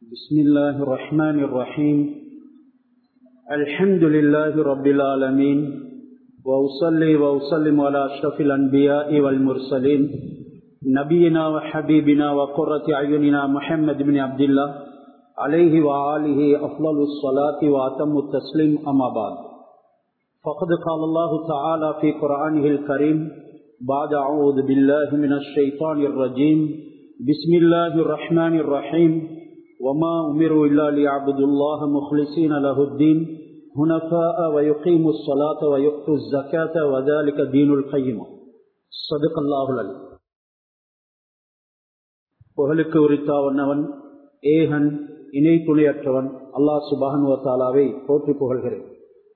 بسم الله الرحمن الرحيم الحمد لله رب العالمين وأصلي وأسلم على أشرف الأنبياء والمرسلين نبينا وحبيبنا وقرة أعيننا محمد بن عبد الله عليه وآله أفضل الصلاة وأتم التسليم أما بعد فقد قال الله تعالى في قرآنه الكريم بعد أعوذ بالله من الشيطان الرجيم بسم الله الرحمن الرحيم وما أمروا إلا ليعبدوا الله مخلصين له الدين هنفاء ويقيموا الصلاة ويؤتوا الزكاة وذلك دين القيم صدق الله العليم புகழுக்கு உரித்தாவனவன் ஏகன் இணை துணையற்றவன் அல்லாஹ் சுபானுவத்தாலாவை போற்றி புகழ்கிறேன்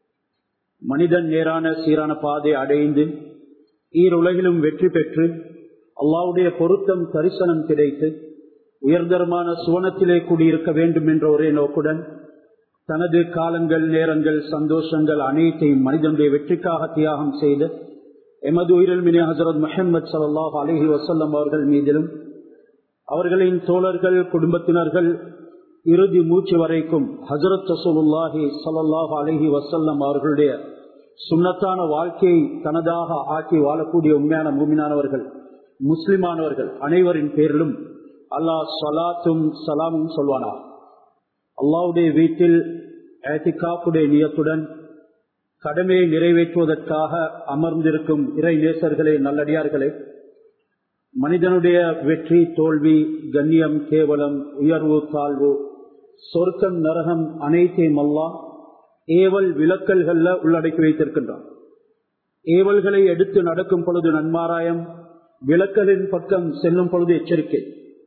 மனிதன் நேரான சீரான பாதை அடைந்து ஈருலகிலும் வெற்றி பெற்று அல்லாவுடைய பொருத்தம் தரிசனம் கிடைத்து உயர்தரமான சுவனத்திலே கூடியிருக்க வேண்டும் என்ற ஒரே நோக்குடன் தனது காலங்கள் நேரங்கள் சந்தோஷங்கள் அனைத்தையும் மனிதனுடைய வெற்றிக்காக தியாகம் செய்து எமது உயிரில் மினி ஹசரத் முஹம்மது சல்லாஹ் அலஹி வசல்லம் அவர்கள் மீதிலும் அவர்களின் தோழர்கள் குடும்பத்தினர்கள் இறுதி மூச்சு வரைக்கும் ஹசரத் ரசூலுல்லாஹி சல்லாஹ் அலஹி வசல்லம் அவர்களுடைய சுண்ணத்தான வாழ்க்கையை தனதாக ஆக்கி வாழக்கூடிய உண்மையான மூமினானவர்கள் முஸ்லிமானவர்கள் அனைவரின் பேரிலும் அல்லாஹ் சலாத்தும் சலாமும் சொல்வானா அல்லாவுடைய வீட்டில் ஏத்திகாப்புடைய நியத்துடன் கடமையை நிறைவேற்றுவதற்காக அமர்ந்திருக்கும் இறை நேசர்களே நல்லடியார்களே மனிதனுடைய வெற்றி தோல்வி கண்ணியம் கேவலம் உயர்வு தாழ்வு சொர்க்கம் நரகம் அனைத்தையும் அல்லா ஏவல் விளக்கல்கள்ல உள்ளடக்கி வைத்திருக்கின்றான் ஏவல்களை எடுத்து நடக்கும் பொழுது நன்மாராயம் விளக்கலின் பக்கம் செல்லும் பொழுது எச்சரிக்கை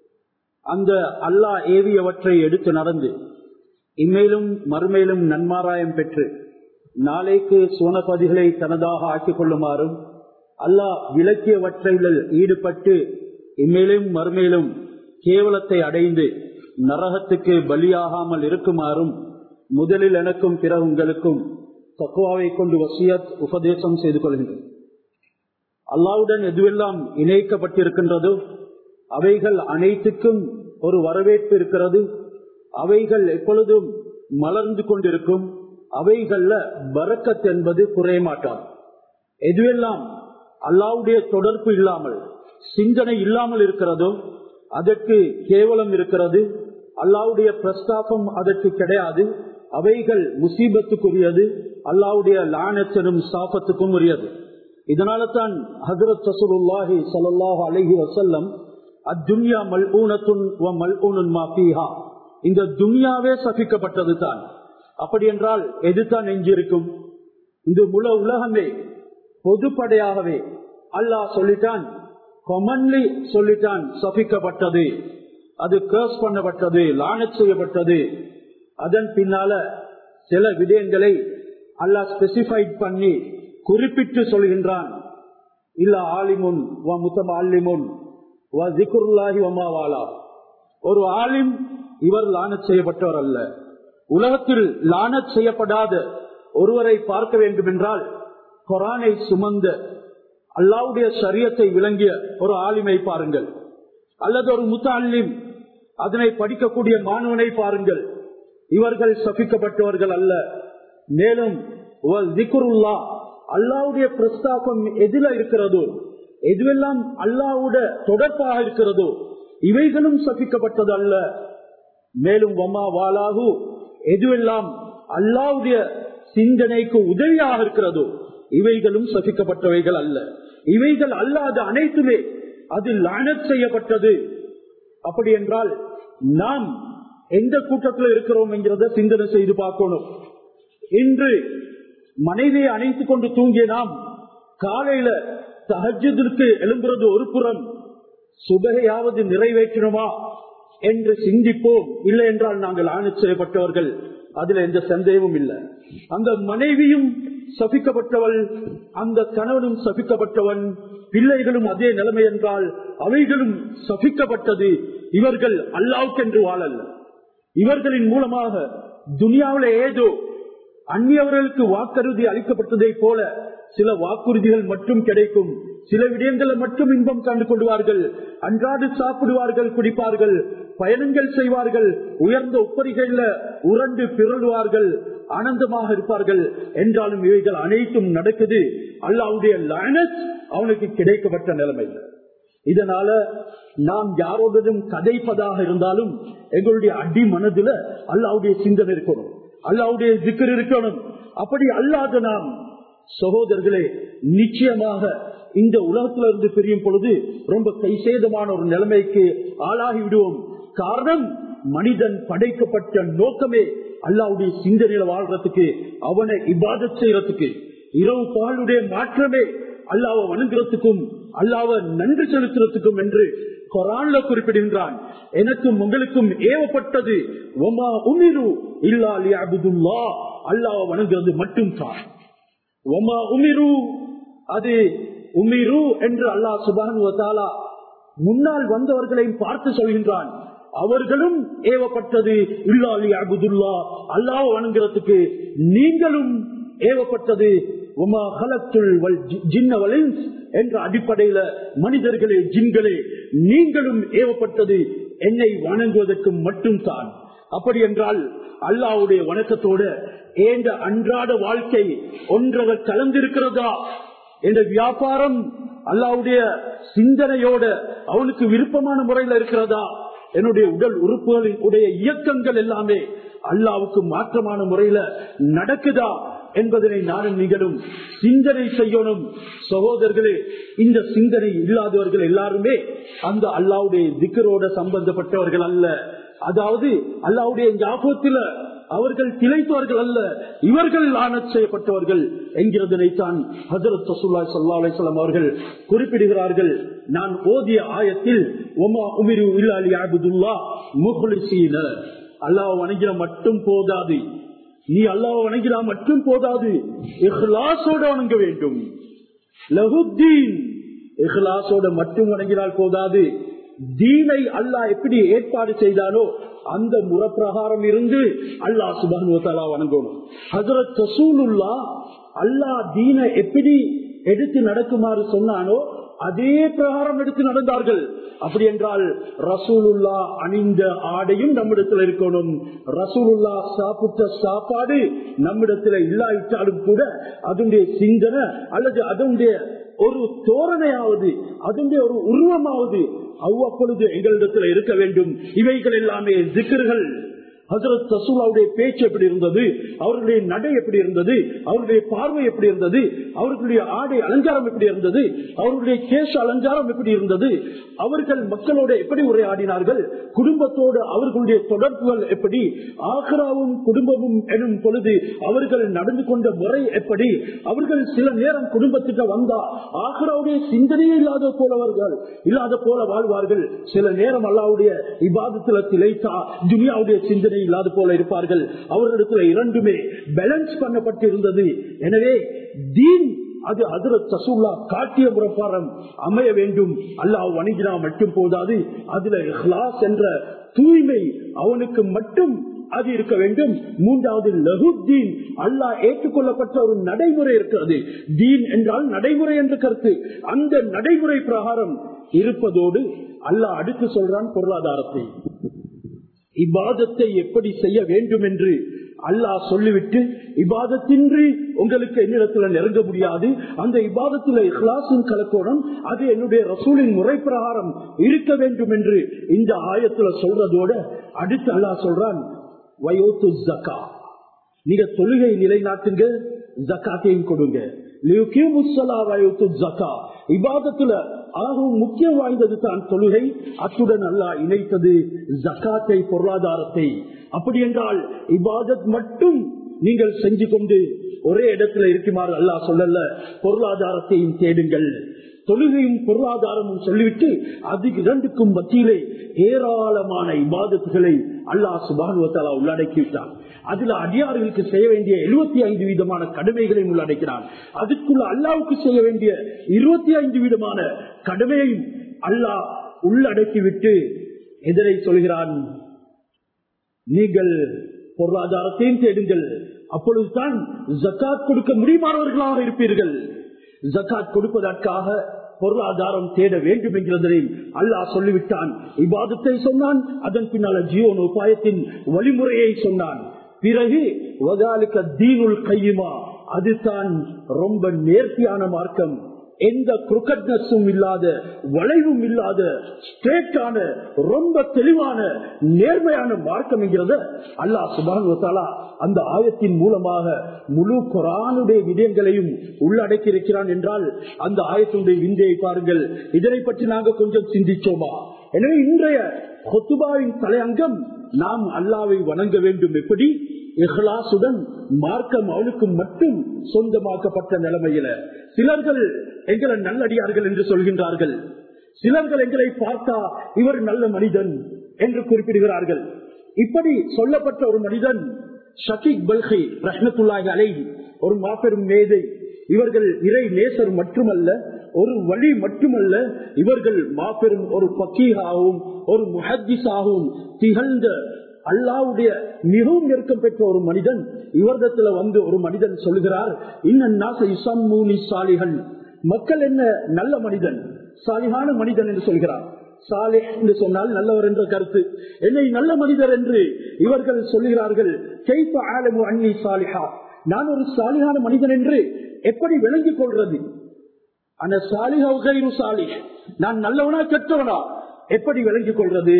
அந்த அல்லாஹ் ஏவியவற்றை எடுத்து நடந்து இம்மேலும் மறுமேலும் நன்மாராயம் பெற்று நாளைக்கு சுவனபதிகளை தனதாக ஆக்கிக் கொள்ளுமாறும் அல்லாஹ் விளக்கியவற்றைகள் ஈடுபட்டு இம்மேலும் மறுமேலும் கேவலத்தை அடைந்து நரகத்துக்கு பலியாகாமல் இருக்குமாறும் முதலில் எனக்கும் பிற உங்களுக்கும் தக்குவாவை கொண்டு வசியத் உபதேசம் செய்து கொள்கின்றேன் அல்லாவுடன் எதுவெல்லாம் இணைக்கப்பட்டிருக்கின்றதோ அவைகள் அனைத்துக்கும் ஒரு வரவேற்பு இருக்கிறது அவைகள் எப்பொழுதும் மலர்ந்து கொண்டிருக்கும் அவைகள்ல பறக்கத் என்பது குறைய மாட்டார் எதுவெல்லாம் அல்லாவுடைய தொடர்பு இல்லாமல் சிந்தனை இல்லாமல் இருக்கிறதோ அதற்கு கேவலம் இருக்கிறது அல்லாவுடைய பிரஸ்தாபம் அதற்கு கிடையாது அவைகள் முசீபத்துக்குரியது அல்லாவுடைய லானச்சனும் சாபத்துக்கும் உரியது இதனால தான் ஹசரத் சசுருல்லாஹி சல்லாஹ் அலஹி வசல்லம் அத்துன்யா மல்ஊனத்துன் மல்ஊனன் மாஃபீஹா இந்த துன்யாவே சபிக்கப்பட்டது தான் அப்படி என்றால் எதுதான் எஞ்சிருக்கும் இந்த முழு உலகமே பொதுப்படையாகவே அல்லாஹ் சொல்லிட்டான் கொமன்லி சொல்லிட்டான் சபிக்கப்பட்டது அது கேர்ஸ் பண்ணப்பட்டது லானச் செய்யப்பட்டது அதன் பின்னால சில விடயங்களை அல்லாஹ் ஸ்பெசிஃபைட் பண்ணி குறிப்பிட்டு சொல்கின்றான் இல்ல ஆலிமுன் முத்தம் ஆலிமுன் ஒரு ஆலிம் இவர் லானத் செய்யப்பட்டவர் அல்ல உலகத்தில் லானத் செய்யப்படாத ஒருவரை பார்க்க வேண்டும் என்றால் கொரானை சுமந்த அல்லாவுடைய சரியத்தை விளங்கிய ஒரு ஆலிமை பாருங்கள் அல்லது ஒரு முத்தாலிம் அதனை படிக்கக்கூடிய மாணவனை பாருங்கள் இவர்கள் சபிக்கப்பட்டவர்கள் அல்ல மேலும் அல்லாவுடைய பிரஸ்தாபம் எதில இருக்கிறதோ எதுவெல்லாம் அல்லாவுட தொடர்பாக இருக்கிறதோ இவைகளும் சபிக்கப்பட்டது அல்ல மேலும் வம்மா வாலாகு எதுவெல்லாம் அல்லாவுடைய சிந்தனைக்கு உதவியாக இருக்கிறதோ இவைகளும் சபிக்கப்பட்டவைகள் அல்ல இவைகள் அல்லாத அனைத்துமே அது லானத் செய்யப்பட்டது அப்படி என்றால் நாம் எந்த கூட்டத்தில் இருக்கிறோம் என்கிறத சிந்தனை செய்து பார்க்கணும் இன்று மனைவியை அணைத்துக் கொண்டு தூங்கிய நாம் காலையில தஹஜத்திற்கு எழும்புறது ஒரு புறம் சுபகையாவது நிறைவேற்றணுமா என்று சிந்திப்போம் இல்லை என்றால் நாங்கள் ஆணை செய்யப்பட்டவர்கள் அதுல எந்த சந்தேகமும் இல்லை அந்த மனைவியும் சபிக்கப்பட்டவள் அந்த கணவனும் சபிக்கப்பட்டவன் பிள்ளைகளும் அதே நிலைமை என்றால் அவைகளும் சபிக்கப்பட்டது இவர்கள் அல்லாவுக்கென்று வாழல்ல இவர்களின் மூலமாக துனியாவில ஏதோ அந்நியவர்களுக்கு வாக்கருதி அளிக்கப்பட்டதை போல சில வாக்குறுதிகள் மட்டும் கிடைக்கும் சில விடயங்களை மட்டும் இன்பம் கண்டு கொள்வார்கள் அன்றாடு சாப்பிடுவார்கள் குடிப்பார்கள் பயணங்கள் செய்வார்கள் உயர்ந்த உப்பரிகள்ல உரண்டு பிறழுவார்கள் ஆனந்தமாக இருப்பார்கள் என்றாலும் இவைகள் அனைத்தும் நடக்குது அல்லாவுடைய லானஸ் அவனுக்கு கிடைக்கப்பட்ட நிலைமை இதனால நாம் யாரோடும் கதைப்பதாக இருந்தாலும் எங்களுடைய அடி மனதுல அல்லாவுடைய சிந்தனை இருக்கணும் அல்லாவுடைய திக்கர் இருக்கணும் அப்படி அல்லாத நாம் சகோதரர்களே நிச்சயமாக இந்த உலகத்துல இருந்து பிரியும் பொழுது ரொம்ப கைசேதமான ஒரு நிலைமைக்கு ஆளாகி விடுவோம் காரணம் மனிதன் படைக்கப்பட்ட நோக்கமே அல்லாவுடைய சிந்தனையில வாழ்றதுக்கு அவனை இபாதத் செய்யறதுக்கு இரவு பாலுடைய மாற்றமே அல்லாவை வணங்குறதுக்கும் அல்லாவை நன்றி செலுத்துறதுக்கும் என்று கொரான்ல குறிப்பிடுகின்றான் எனக்கும் உங்களுக்கும் ஏவப்பட்டது ஒமா உமிரு இல்லா அபுதுல்லா அல்லாவை வணங்குறது மட்டும் தான் ஒமா உமிரு அது உமிரு என்று அல்லாஹ் சுபானுவத்தாலா முன்னால் வந்தவர்களையும் பார்த்து சொல்கின்றான் அவர்களும் ஏவப்பட்டது இல்லாலி அபுதுல்லா அல்லாஹ் வணங்குறதுக்கு நீங்களும் ஏவப்பட்டது உமா ஹலத்துள் ஜின்னவலின் என்ற அடிப்படையில மனிதர்களே ஜின்களே நீங்களும் ஏவப்பட்டது என்னை வணங்குவதற்கு மட்டும் தான் அப்படி என்றால் அல்லாவுடைய வணக்கத்தோடு ஏந்த அன்றாட வாழ்க்கை ஒன்றரை கலந்திருக்கிறதா என்ற வியாபாரம் அல்லாவுடைய சிந்தனையோட அவனுக்கு விருப்பமான முறையில் இருக்கிறதா என்னுடைய உடல் உறுப்புகளின் உடைய இயக்கங்கள் எல்லாமே அல்லாவுக்கு மாற்றமான முறையில நடக்குதா என்பதனை நானும் நீங்களும் சிந்தனை செய்யணும் சகோதரர்களே இந்த சிந்தனை இல்லாதவர்கள் எல்லாருமே அந்த அல்லாவுடைய திக்கரோட சம்பந்தப்பட்டவர்கள் அல்ல அதாவது அல்லாவுடைய ஞாபகத்தில அவர்கள் திளைத்தவர்கள் அல்ல இவர்கள் லானத் செய்யப்பட்டவர்கள் என்கிறதனைத்தான் ஹசரத் சசுல்லா சல்லா அலிஸ்லாம் அவர்கள் குறிப்பிடுகிறார்கள் நான் ஓதிய ஆயத்தில் ஒமா உமிரு இல்லாலி அபுதுல்லா முஹ்லிசீன அல்லாஹ் வணங்கிற மட்டும் போதாது நீ அல்லாஹ் வணங்கினா மட்டும் போதாது இஹ்லாசோட வணங்க வேண்டும் லகுத்தீன் இஹ்லாசோட மட்டும் வணங்கினால் போதாது தீனை அல்லாஹ் எப்படி ஏற்பாடு செய்தாலோ அந்த முறப்பிரகாரம் இருந்து அல்லாஹ் சுபானுவத்தாலா வணங்கணும் ஹசரத் ரசூலுல்லா அல்லாஹ் தீனை எப்படி எடுத்து நடக்குமாறு சொன்னானோ அதே பிரகாரம் எடுத்து நடந்தார்கள் அப்படி என்றால் ரசூலுல்லா அணிந்த ஆடையும் நம்மிடத்தில் இருக்கணும் ரசூலுல்லா சாப்பிட்ட சாப்பாடு நம்மிடத்தில் இல்லாவிட்டாலும் கூட அதனுடைய சிந்தனை அல்லது அதனுடைய ஒரு தோரணையாவது அதனுடைய ஒரு உருவமாவது அவ்வப்பொழுது எங்களிடத்தில் இருக்க வேண்டும் இவைகள் எல்லாமே திக்கர்கள் ஹசரத் ரசூலாவுடைய பேச்சு எப்படி இருந்தது அவர்களுடைய நடை எப்படி இருந்தது அவருடைய பார்வை எப்படி இருந்தது அவர்களுடைய ஆடை அலங்காரம் எப்படி இருந்தது அவர்களுடைய கேச அலங்காரம் எப்படி இருந்தது அவர்கள் மக்களோட எப்படி உரையாடினார்கள் குடும்பத்தோடு அவர்களுடைய தொடர்புகள் எப்படி ஆக்ராவும் குடும்பமும் எனும் பொழுது அவர்கள் நடந்து கொண்ட முறை எப்படி அவர்கள் சில நேரம் குடும்பத்திட்ட வந்தா ஆக்ராவுடைய சிந்தனையே இல்லாத போலவர்கள் இல்லாத போல வாழ்வார்கள் சில நேரம் அல்லாவுடைய இபாதத்துல திளைத்தா துனியாவுடைய சிந்தனை இல்லாத போல இருப்பார்கள் அவர்களிடத்துல இரண்டுமே பேலன்ஸ் பண்ணப்பட்டு இருந்தது எனவே தீன் அது அதிரத் சசூல்லா காட்டிய புறப்பாரம் அமைய வேண்டும் அல்லாஹ் வணங்கினா மட்டும் போதாது அதுல இஹ்லாஸ் என்ற தூய்மை அவனுக்கு மட்டும் அது இருக்க வேண்டும் மூன்றாவது லகுத்தீன் அல்லாஹ் ஏற்றுக்கொள்ளப்பட்ட ஒரு நடைமுறை இருக்கிறது தீன் என்றால் நடைமுறை என்ற கருத்து அந்த நடைமுறை பிரகாரம் இருப்பதோடு அல்லாஹ் அடுத்து சொல்றான் பொருளாதாரத்தை இபாதத்தை எப்படி செய்ய வேண்டும் என்று அல்லாஹ் சொல்லிவிட்டு இபாதத்தின்றி உங்களுக்கு என்னிடத்துல நெருங்க முடியாது அந்த இபாதத்துல இஹ்லாசின் கலக்கோணம் அது என்னுடைய ரசூலின் முறை பிரகாரம் இருக்க வேண்டும் என்று இந்த ஆயத்துல சொல்றதோட அடுத்து அல்லாஹ் சொல்றான் வயோத்து ஜக்கா நீங்க தொழுகை நிலைநாட்டுங்க ஜக்காத்தையும் கொடுங்க இபாதத்துல ஆகவும் முக்கியம் வாய்ந்தது தான் தொழுகை அத்துடன் அல்லா இணைத்தது ஜக்காத்தை பொருளாதாரத்தை அப்படி என்றால் இபாதத் மட்டும் நீங்கள் செஞ்சு கொண்டு ஒரே இடத்துல இருக்குமாறு அல்லா சொல்லல பொருளாதாரத்தையும் தேடுங்கள் தொழுகையும் பொருளாதாரமும் சொல்லிவிட்டு அது இரண்டுக்கும் மத்தியிலே ஏராளமான இபாதத்துகளை அல்லாஹ் சுபானுவத்தாலா உள்ளடக்கிவிட்டான் அதுல அடியார்களுக்கு செய்ய வேண்டிய எழுபத்தி ஐந்து விதமான கடமைகளையும் உள்ளடக்கிறான் அதுக்குள்ள அல்லாவுக்கு செய்ய வேண்டிய இருபத்தி ஐந்து விதமான கடமையையும் அல்லாஹ் உள்ளடக்கிவிட்டு எதிரை சொல்கிறான் நீங்கள் பொருளாதாரத்தையும் தேடுங்கள் அப்பொழுதுதான் ஜக்காத் கொடுக்க முடியுமானவர்களாக இருப்பீர்கள் ஜக்காத் கொடுப்பதற்காக பொருளாதாரம் தேட வேண்டும் என்கிறதை அல்லாஹ் சொல்லிவிட்டான் இபாதத்தை சொன்னான் அதன் பின்னால ஜீவன உபாயத்தின் வழிமுறையை சொன்னான் பிறகு வகாலிக்க தீனுல் கையுமா அதுதான் ரொம்ப நேர்த்தியான மார்க்கம் எந்த குறுக்கட்னஸும் இல்லாத வளைவும் இல்லாத ஸ்ட்ரேட்டான ரொம்ப தெளிவான நேர்மையான மார்க்கம் என்கிறத அல்லாஹ் சுபான் அந்த ஆயத்தின் மூலமாக முழு குரானுடைய விடயங்களையும் உள்ளடக்கி இருக்கிறான் என்றால் அந்த ஆயத்தினுடைய விந்தையை பாருங்கள் இதனை பற்றி நாங்கள் கொஞ்சம் சிந்திச்சோமா எனவே இன்றைய கொத்துபாவின் தலையங்கம் நாம் அல்லாவை வணங்க வேண்டும் எப்படி இஹ்லாசுடன் மார்க்கம் அவனுக்கு மட்டும் சொந்தமாக்கப்பட்ட நிலைமையில சிலர்கள் எங்களை நல்லடியார்கள் என்று சொல்கின்றார்கள் சிலர்கள் எங்களை பார்த்தா இவர் நல்ல மனிதன் என்று குறிப்பிடுகிறார்கள் இப்படி சொல்லப்பட்ட ஒரு மனிதன் ஷகீக் பல்கி ரஹ்மத்துல்லாஹி அலைஹி ஒரு மாபெரும் மேதை இவர்கள் இறை நேசர் மட்டுமல்ல ஒரு வழி மட்டுமல்ல இவர்கள் மாபெரும் ஒரு பக்கீகாகவும் ஒரு முஹத்திஸாகவும் திகழ்ந்த அல்லாவுடைய மிகவும் நெருக்கம் பெற்ற ஒரு மனிதன் இவரிடத்துல வந்து ஒரு மனிதன் சொல்லுகிறார் இன்னும் சாலிகள் மக்கள் என்ன நல்ல மனிதன் சாலிகான மனிதன் என்று சொல்கிறார் சாலே என்று சொன்னால் நல்லவர் என்ற கருத்து என்னை நல்ல மனிதர் என்று இவர்கள் சொல்லுகிறார்கள் கைப்ப ஆலமு அன்னி சாலிஹா நான் ஒரு சாலிகான மனிதன் என்று எப்படி விளங்கிக் கொள்றது அந்த சாலிஹு சாலி நான் நல்லவனா கெட்டவனா எப்படி விளங்கிக் கொள்றது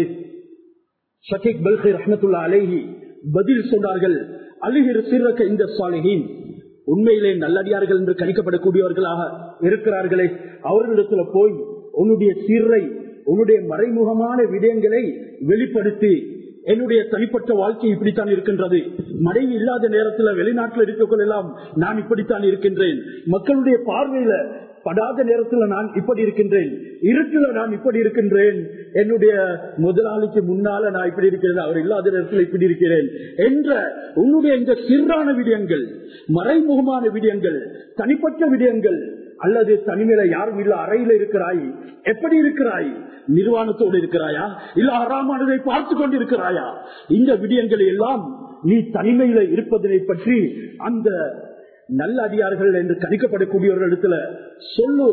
ஷகீக் பல்கி ரஹமத்துல்லா அலேஹி பதில் சொன்னார்கள் அலிஹிர் சிறக்க இந்த சாலிஹின் உண்மையிலே நல்லடியார்கள் என்று கணிக்கப்படக்கூடியவர்களாக இருக்கிறார்களே அவர்களிடத்துல போய் உன்னுடைய சீரை உன்னுடைய மறைமுகமான விடயங்களை வெளிப்படுத்தி என்னுடைய தனிப்பட்ட வாழ்க்கை இப்படித்தான் இருக்கின்றது மனைவி இல்லாத நேரத்தில் வெளிநாட்டில் இருக்கக்கொள்ளலாம் நான் இப்படித்தான் இருக்கின்றேன் மக்களுடைய பார்வையில படாத நேரத்தில் நான் இப்படி இருக்கின்றேன் இருட்டுல நான் இப்படி இருக்கின்றேன் என்னுடைய முதலாளிக்கு முன்னால நான் இப்படி இருக்கிறேன் அவர் இல்லாத நேரத்தில் இப்படி இருக்கிறேன் என்ற உன்னுடைய இந்த சிறான விடயங்கள் மறைமுகமான விடயங்கள் தனிப்பட்ட விடயங்கள் அல்லது தனிமையில யாரும் இல்ல அறையில இருக்கிறாய் எப்படி இருக்கிறாய் நிர்வாணத்தோடு இருக்கிறாயா இல்ல அறாமானதை பார்த்து கொண்டிருக்கிறாயா இந்த விடயங்களை எல்லாம் நீ தனிமையில இருப்பதனை பற்றி அந்த நல்ல அடியார்கள் என்று கணிக்கப்படக்கூடியவர்களிடத்துல சொல்லு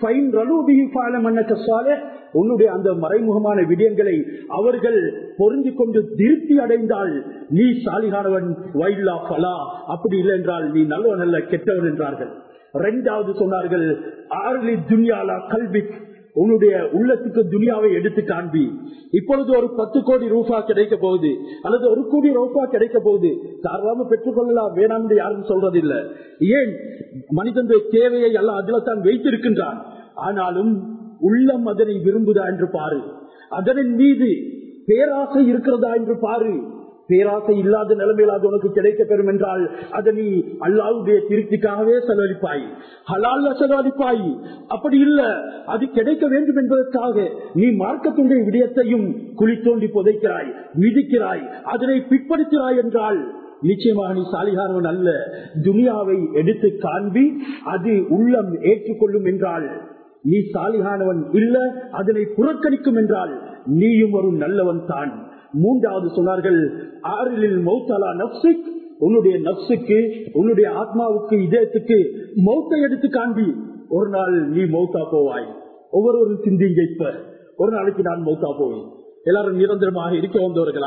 உன்னுடைய அந்த மறைமுகமான விடயங்களை அவர்கள் பொருந்தி கொண்டு திருப்தி அடைந்தால் நீ சாலிகானவன் வைல்லா பலா அப்படி இல்லை என்றால் நீ நல்லவன் அல்ல கெட்டவன் என்றார்கள் இரண்டாவது சொன்னார்கள் ஆர்லி துன்யாலா கல்வி உன்னுடைய உள்ளத்துக்கு துனியாவை எடுத்து காண்பி இப்பொழுது ஒரு பத்து கோடி ரூபா கிடைக்க போகுது அல்லது ஒரு கோடி ரூபா கிடைக்க போகுது தாராளமா பெற்றுக்கொள்ளலாம் வேணாம் யாரும் சொல்றதில்லை ஏன் மனிதனுடைய தேவையை எல்லாம் அதுல தான் வைத்திருக்கின்றான் ஆனாலும் உள்ளம் அதனை விரும்புதா என்று பாரு அதனின் மீது பேராசை இருக்கிறதா என்று பாரு பேராசை இல்லாத நிலைமையில் அது உனக்கு கிடைக்க பெறும் என்றால் அதை நீ அல்லாவுடைய திருப்திக்காகவே செலவழிப்பாய் ஹலால்ல செலவழிப்பாய் அப்படி இல்ல அது கிடைக்க வேண்டும் என்பதற்காக நீ மார்க்கத்துடைய விடயத்தையும் குழி தோண்டி புதைக்கிறாய் மிதிக்கிறாய் அதனை பிற்படுத்துகிறாய் என்றால் நிச்சயமாக நீ சாலிகானவன் அல்ல துனியாவை எடுத்து காண்பி அது உள்ளம் ஏற்றுக்கொள்ளும் என்றால் நீ சாலிகானவன் இல்ல அதனை புறக்கணிக்கும் என்றால் நீயும் ஒரு நல்லவன் தான் மூன்றாவது சொன்னார்கள் ஆறிலில் மௌத்தலா நப்சிக் உன்னுடைய நப்சுக்கு உன்னுடைய ஆத்மாவுக்கு இதயத்துக்கு மௌத்தை எடுத்து காண்பி ஒரு நாள் நீ மௌத்தா போவாய் ஒவ்வொரு சிந்திங்க இப்ப ஒரு நாளைக்கு நான் மௌத்தா போவேன் எல்லாரும் நிரந்தரமாக இருக்க வந்தவர்களா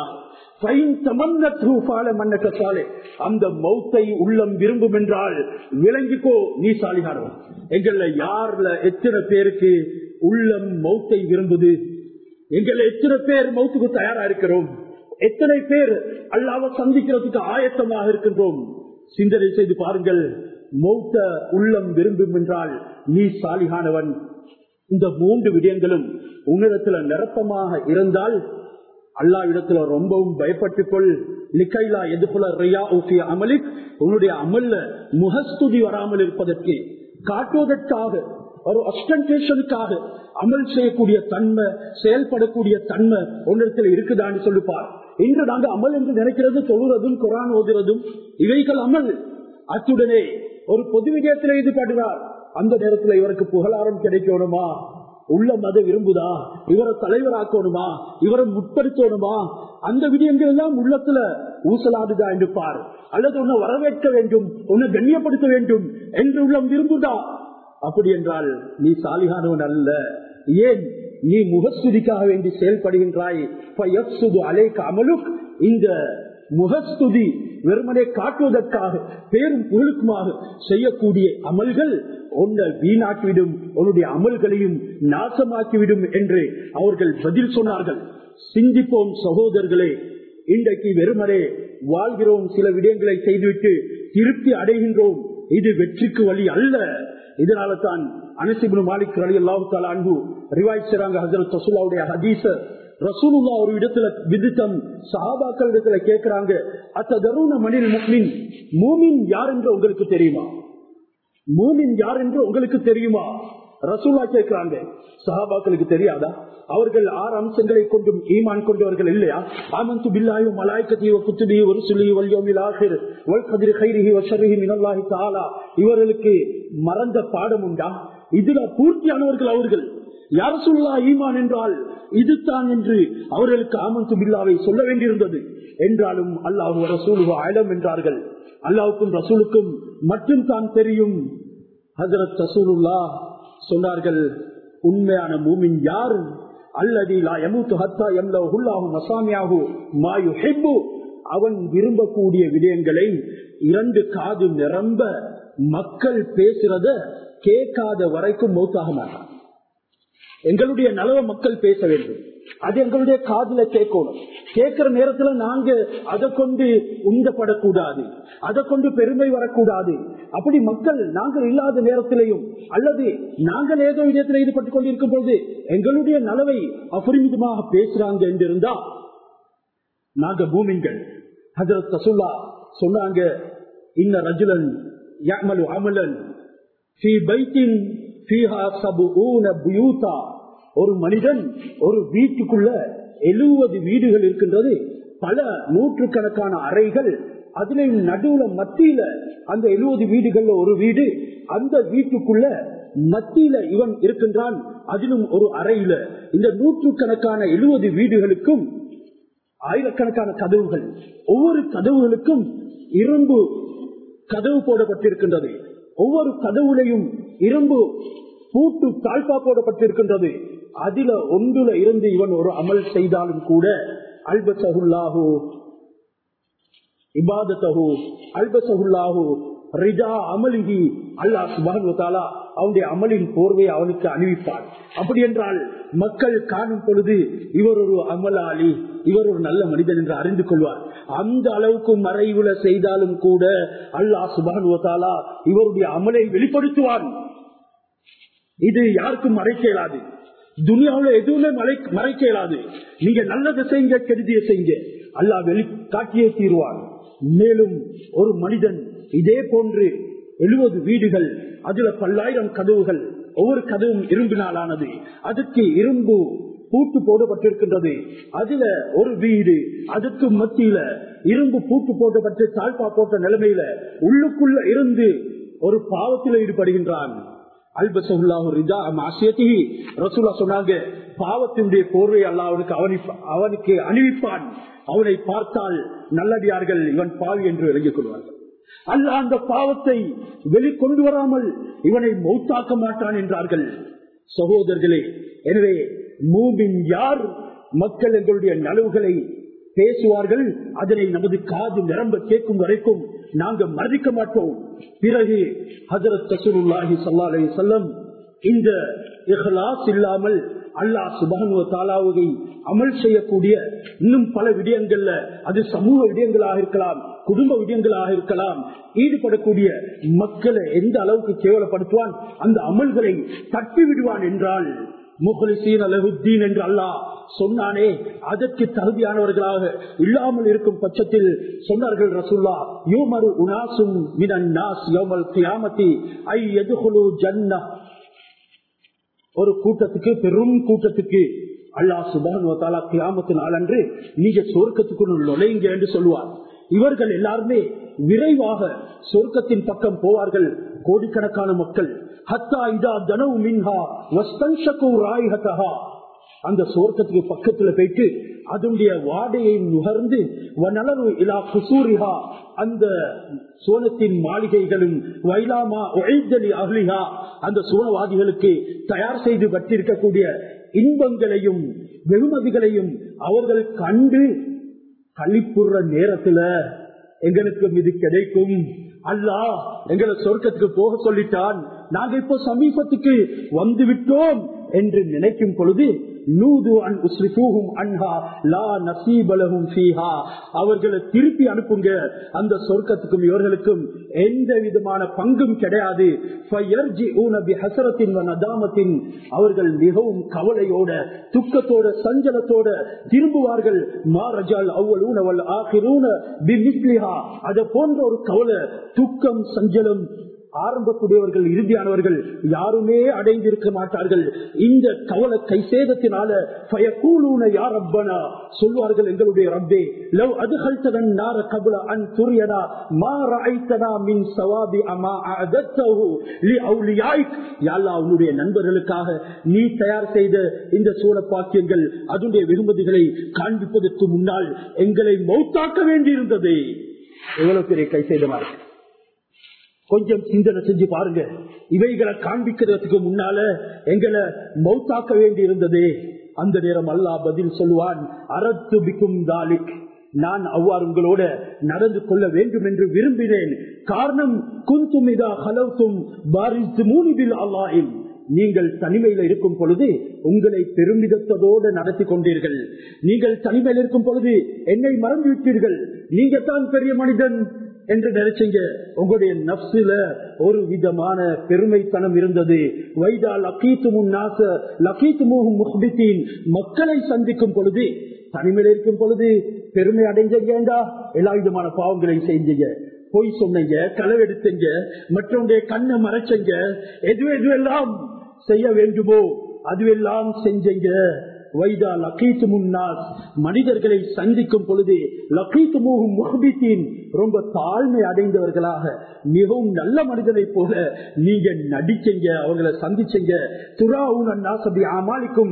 அந்த மௌத்தை உள்ளம் விரும்பும் என்றால் விளங்கிக்கோ நீ சாலிகானவன் எங்கள்ல யார்ல எத்தனை பேருக்கு உள்ளம் மௌத்தை விரும்புது எங்களை எத்தனை பேர் மௌத்துக்கு தயாரா இருக்கிறோம் எத்தனை பேர் அல்லாவ சந்திக்கிறதுக்கு ஆயத்தமாக இருக்கின்றோம் சிந்தனை செய்து பாருங்கள் மௌத்த உள்ளம் விரும்பும் என்றால் நீ சாலிகானவன் இந்த மூன்று விடயங்களும் உன்னிடத்துல நிரப்பமாக இருந்தால் அல்லா இடத்துல ரொம்பவும் பயப்பட்டுக் கொள் நிக்கைலா எதுகுல ரியா ஊசிய அமலிக் உன்னுடைய அமல்ல முகஸ்துதி வராமல் இருப்பதற்கு காட்டுவதற்காக ஒரு அஸ்டன்டேஷனுக்காக அமல் செய்யக்கூடிய தன்மை செயல்படக்கூடிய தன்மை ஒன்றிடத்தில் இருக்குதான்னு சொல்லுப்பார் இன்று நாங்கள் அமல் என்று நினைக்கிறது தொழுறதும் குரான் ஓதுறதும் இவைகள் அமல் அத்துடனே ஒரு பொது விஜயத்தில் ஈடுபடுகிறார் அந்த நேரத்தில் இவருக்கு புகழாரம் கிடைக்கணுமா உள்ள மத விரும்புதா இவரை தலைவராக்கணுமா இவரை முற்படுத்தணுமா அந்த விடயங்கள் எல்லாம் உள்ளத்துல ஊசலாடுதா என்று பார் அல்லது உன்னை வரவேற்க வேண்டும் உன்னை கண்ணியப்படுத்த வேண்டும் என்று உள்ளம் விரும்புதா அப்படி என்றால் நீ சாலிகானவன் அல்ல ஏன் நீ முகஸ்துதிக்காக வேண்டி செயல்படுகின்றாய் அலேக்க அமலுக் இந்த முகஸ்துதி வெறுமனே காட்டுவதற்காக பேரும் புகழுக்குமாக செய்யக்கூடிய அமல்கள் உன்னை வீணாக்கிவிடும் உன்னுடைய அமல்களையும் நாசமாக்கிவிடும் என்று அவர்கள் பதில் சொன்னார்கள் சிந்திப்போம் சகோதரர்களே இன்றைக்கு வெறுமனே வாழ்கிறோம் சில விடயங்களை செய்துவிட்டு திருப்தி அடைகின்றோம் இது வெற்றிக்கு வழி அல்ல இதனால தான் அனசிபுன் மாலிக் அலி அல்லாஹு அன்பு ரிவாய் செய்றாங்க ஹசரத் ரசூலாவுடைய ஹதீச ரசூலுல்லா ஒரு இடத்துல விதித்தம் சஹாபாக்கள் இடத்துல கேட்கிறாங்க அத்த தருண மணில் முக்மின் மூமின் யார் என்று உங்களுக்கு தெரியுமா மூமின் யார் என்று உங்களுக்கு தெரியுமா ரசூலா கேட்கிறாங்க சஹாபாக்களுக்கு தெரியாதா அவர்கள் ஆறு அம்சங்களை கொண்டும் ஈமான் கொண்டவர்கள் இல்லையா ஆமந்து பில்லாயு மலாய்கத்தி குத்துபி ஒரு சுலி வல்யோமில் ஆசிர் வல் கதிரி கைரிஹி வஷரிஹி மினல்லாஹி தாலா இவர்களுக்கு மறந்த பாடம் உண்டா இதுல பூர்த்தியானவர்கள் அவர்கள் யார் சொல்லா ஈமான் என்றால் இதுதான் என்று அவர்களுக்கு ஆமந்து பில்லாவை சொல்ல வேண்டியிருந்தது என்றாலும் அல்லாஹு ரசூலுவா அலம் என்றார்கள் அல்லாவுக்கும் ரசூலுக்கும் மட்டும் தான் தெரியும் ஹசரத் ரசூலுல்லா சொன்னார்கள் உண்மையான மூமின் யார் அல்லதிலா எமுத்து ஹத்தா எம்லஹுல்லாஹு மசாமியாகு மாயு ஹெப்பு அவன் விரும்பக்கூடிய விடயங்களை இரண்டு காது நிரம்ப மக்கள் பேசுறத கேட்காத வரைக்கும் மௌத்தாக மாட்டான் எங்களுடைய நலவ மக்கள் பேச வேண்டும் அது எங்களுடைய காதுல கேட்கணும் கேட்கிற நேரத்துல நாங்க அதை கொண்டு உந்தப்படக்கூடாது அதை கொண்டு பெருமை வரக்கூடாது அப்படி மக்கள் நாங்கள் இல்லாத நேரத்திலையும் அல்லது நாங்கள் ஏதோ விதத்தில் ஈடுபட்டுக் கொண்டிருக்கும் போது எங்களுடைய நலவை அபரிமிதமாக பேசுறாங்க என்று இருந்தா நாங்க பூமிங்கள் ஹசரத் ரசுல்லா சொன்னாங்க இன்ன ரஜுலன் யாமலு அமலன் ஃபீ பைத்தின் ஃபீஹா சபுஊன புயூதா ஒரு மனிதன் ஒரு வீட்டுக்குள்ள எழுபது வீடுகள் இருக்கின்றது பல நூற்றுக்கணக்கான அறைகள் அதுல நடுவுல மத்தியில அந்த எழுபது வீடுகள்ல ஒரு வீடு அந்த வீட்டுக்குள்ள மத்தியில இவன் இருக்கின்றான் அதிலும் ஒரு அறையில இந்த நூற்றுக்கணக்கான எழுபது வீடுகளுக்கும் ஆயிரக்கணக்கான கதவுகள் ஒவ்வொரு கதவுகளுக்கும் இரும்பு கதவு போடப்பட்டிருக்கின்றது ஒவ்வொரு கதவுலையும் இரும்பு பூட்டு தாழ்பா போடப்பட்டிருக்கின்றது அதில ஒன்றுல இருந்து இவன் ஒரு அமல் செய்தாலும் கூட அல்பசகுல்லாஹு இபாதத்தகு அல்பசகுல்லாஹு ரிஜா அமலிகி அல்லா சுபானுவத்தாலா அவனுடைய அமலின் போர்வையை அவனுக்கு அணிவிப்பான் அப்படி என்றால் மக்கள் காணும் பொழுது இவர் ஒரு அமலாளி இவர் ஒரு நல்ல மனிதன் என்று அறிந்து கொள்வார் அந்த அளவுக்கு மறைவுல செய்தாலும் கூட அல்லா சுபானுவத்தாலா இவருடைய அமலை வெளிப்படுத்துவான் இது யாருக்கும் மறைக்க இயலாது துனியாவுல எதுவுமே மறை மறைக்க இயலாது நீங்க நல்லதை செய்யுங்க கெடுதிய செய்யுங்க அல்லா வெளி காட்டியே தீர்வான் மேலும் ஒரு மனிதன் இதே போன்று எழுபது வீடுகள் அதுல பல்லாயிரம் கதவுகள் ஒவ்வொரு கதவும் இரும்பினாலானது அதுக்கு இரும்பு பூட்டு போடப்பட்டிருக்கின்றது அதுல ஒரு வீடு அதுக்கு மத்தியில இரும்பு பூட்டு போட்டப்பட்டு தாழ்பா போட்ட நிலைமையில உள்ளுக்குள்ள இருந்து ஒரு பாவத்தில் ஈடுபடுகின்றான் சொன்னாங்க பாவத்தினுடைய போர்வை அல்ல அவனுக்கு அவனுக்கு அணிவிப்பான் அவனை பார்த்தால் நல்லடியார்கள் இவன் பாவி என்று விளங்கிக் கொள்வார்கள் அல்ல அந்த பாவத்தை வெளிக்கொண்டு வராமல் இவனை மௌத்தாக்க மாட்டான் என்றார்கள் சகோதரர்களே எனவே மூபின் யார் மக்கள் எங்களுடைய நலவுகளை பேசுவார்கள் அதனை நமது காது நிரம்ப கேட்கும் வரைக்கும் நாங்கள் மறக்க மாட்டோம் பிறகு ஹசரத் தசூருல்லாஹி சல்லா அலி சொல்லம் இந்த இஹ்லாஸ் இல்லாமல் அல்லாஹ் சுபானுவ தாலாவை அமல் செய்யக்கூடிய இன்னும் பல விடயங்கள்ல அது சமூக விடயங்களாக இருக்கலாம் குடும்ப விடயங்களாக இருக்கலாம் ஈடுபடக்கூடிய மக்களை எந்த அளவுக்கு கேவலப்படுத்துவான் அந்த அமல்களை தட்டி விடுவான் என்றால் முகலிசீன் அலஹுத்தீன் என்று அல்லாஹ் சொன்னானே அதற்கு தகுதியானவர்களாக இல்லாமல் இருக்கும் பட்சத்தில் சொன்னார்கள் ரசுல்லா யோமரு உனாசும் மினன் நாஸ் யோமல் கியாமத்தி ஐ எதுகுலு ஜன்னா ஒரு கூட்டத்துக்கு பெரும் கூட்டத்துக்கு அல்லா சுபான் கியாமத்து நாளன்று நீங்க சொர்க்கத்துக்குள் நுழைங்க என்று சொல்லுவார் இவர்கள் எல்லாருமே விரைவாக சொர்க்கத்தின் பக்கம் போவார்கள் கோடிக்கணக்கான மக்கள் ஹத்தா இதா தனவு மின்ஹா வஸ்தன்ஷகு ராய்ஹதஹா அந்த சுவர்க்கத்துக்கு பக்கத்துல போயிட்டு அதனுடைய வாடையை நுகர்ந்து வனலவு இலா குசூரிஹா அந்த சோனத்தின் மாளிகைகளும் வைலாமா ஒழித்தலி அகலிஹா அந்த சோனவாதிகளுக்கு தயார் செய்து வச்சிருக்கக்கூடிய இன்பங்களையும் வெகுமதிகளையும் அவர்கள் கண்டு கழிப்புற நேரத்துல எங்களுக்கு இது கிடைக்கும் அல்லா எங்களை சொர்க்கத்துக்கு போக சொல்லிட்டான் நாங்க இப்போ சமீபத்துக்கு வந்து விட்டோம் என்று நினைக்கும் பொழுது நூது அன் உஸ்ரிஃபூஹும் அன்ஹா லா நசீபலஹும் ஃபீஹா அவர்களை திருப்பி அனுப்புங்க அந்த சொர்க்கத்துக்கும் இவர்களுக்கும் எந்த விதமான பங்கும் கிடையாது ஃபயர்ஜிஊன பிஹஸரத்தின் வ நதாமத்தின் அவர்கள் மிகவும் கவலையோட துக்கத்தோட சஞ்சலத்தோட திரும்புவார்கள் மாரஜால் அவ்வளூன வல் ஆகிரூன பிமிஸ்லிஹா அதை போன்ற ஒரு கவலை துக்கம் சஞ்சலம் ஆரம்பக்கூடியவர்கள் இறுதியானவர்கள் யாருமே அடைந்திருக்க மாட்டார்கள் இந்த கவலை கை சேதத்தினால யார் ரப்பனா சொல்வார்கள் எங்களுடைய ரப்பே லவ் அதுகல்ததன் நார கபுல அன் துரியனா மா ரஐத்தனா மின் சவாபி அமா அதத்தஹு லி அவுலியாய்க் யாழ்லா உன்னுடைய நண்பர்களுக்காக நீ தயார் செய்த இந்த சூழ பாக்கியங்கள் அதனுடைய வெகுமதிகளை காண்பிப்பதற்கு முன்னால் எங்களை மௌத்தாக்க வேண்டியிருந்தது எவ்வளவு பெரிய கை செய்தமா இருக்கு கொஞ்சம் சிந்தனை செஞ்சு பாருங்க இவைகளை காண்பிக்கிறதுக்கு முன்னால எங்களை மௌத்தாக்க வேண்டி இருந்தது அந்த நேரம் அல்லாஹ் பதில் சொல்லுவான் அரத்து பிக்கும் தாலிக் நான் அவ்வாறு உங்களோட நடந்து கொள்ள வேண்டும் என்று விரும்பினேன் காரணம் குந்துமிதா ஹலவுக்கும் பாரித்து மூனிபில் அல்லாஹின் நீங்கள் தனிமையில இருக்கும் பொழுது உங்களை பெருமிதத்தோடு நடத்தி கொண்டீர்கள் நீங்கள் தனிமையில் இருக்கும் பொழுது என்னை மறந்து விட்டீர்கள் நீங்க தான் பெரிய மனிதன் என்று நினைச்சீங்க உங்களுடைய நப்சுல ஒரு விதமான பெருமைத்தனம் இருந்தது வைதா லக்கீத்து முன்னாச லக்கீத்து மூகும் முஹ்பித்தீன் மக்களை சந்திக்கும் பொழுது தனிமையில் இருக்கும் பொழுது பெருமை அடைஞ்சீங்கடா எல்லா விதமான பாவங்களையும் செஞ்சீங்க பொய் சொன்னீங்க களவெடுத்தீங்க மற்றவங்களுடைய கண்ணை மறைச்சங்க எது எதுவெல்லாம் செய்ய வேண்டுமோ அதுவெல்லாம் செஞ்சீங்க வைதா லக்கீத்து முன்னாஸ் மனிதர்களை சந்திக்கும் பொழுது லக்கீத்து மூகும் முகபித்தின் ரொம்ப தாழ்மை அடைந்தவர்களாக மிகவும் நல்ல மனிதனை போல நீங்க நடிச்சீங்க அவங்களை சந்திச்சீங்க துரா நாசபி அமாலிக்கும்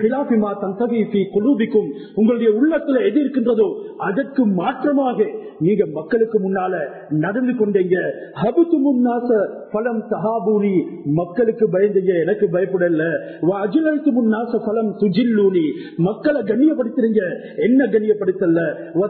குலூபிக்கும் உங்களுடைய உள்ளத்துல எது இருக்கின்றதோ அதற்கு மாற்றமாக நீங்க மக்களுக்கு முன்னால நடந்து கொண்டீங்க ஹபுத்து முன்னாச பலம் தஹாபூனி மக்களுக்கு பயந்தீங்க எனக்கு பயப்படல அஜிலத்து முன்னாச பலம் துஜில்லூனி மக்களை கண்ணியப்படுத்துறீங்க என்ன கண்ணியப்படுத்தல